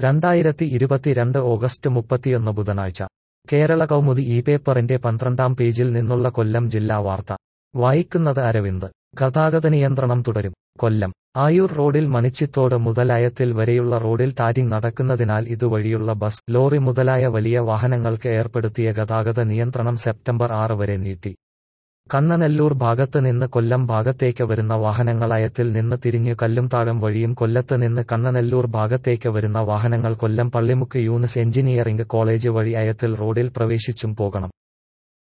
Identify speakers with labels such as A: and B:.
A: രണ്ടായിരത്തി ഇരുപത്തിരണ്ട് ഓഗസ്റ്റ് മുപ്പത്തിയൊന്ന് ബുധനാഴ്ച കേരള കൗമുദി ഈ പേപ്പറിന്റെ പന്ത്രണ്ടാം പേജിൽ നിന്നുള്ള കൊല്ലം ജില്ലാ വാർത്ത വായിക്കുന്നത് അരവിന്ദ് ഗതാഗത നിയന്ത്രണം തുടരും കൊല്ലം ആയൂർ റോഡിൽ മണിച്ചിത്തോട് മുതലായത്തിൽ വരെയുള്ള റോഡിൽ ടാരിംഗ് നടക്കുന്നതിനാൽ ഇതുവഴിയുള്ള ബസ് ലോറി മുതലായ വലിയ വാഹനങ്ങൾക്ക് ഏർപ്പെടുത്തിയ ഗതാഗത നിയന്ത്രണം സെപ്റ്റംബർ ആറ് വരെ നീട്ടി കണ്ണനെല്ലൂർ ഭാഗത്ത് നിന്ന് കൊല്ലം ഭാഗത്തേക്ക് വരുന്ന വാഹനങ്ങൾ അയത്തിൽ നിന്ന് തിരിഞ്ഞു കല്ലുംതാഴം വഴിയും കൊല്ലത്ത് നിന്ന് കണ്ണനെല്ലൂർ ഭാഗത്തേക്ക് വരുന്ന വാഹനങ്ങൾ Kollam Pallimukku Younus engineering college വഴി അയത്തിൽ റോഡിൽ പ്രവേശിച്ചും പോകണം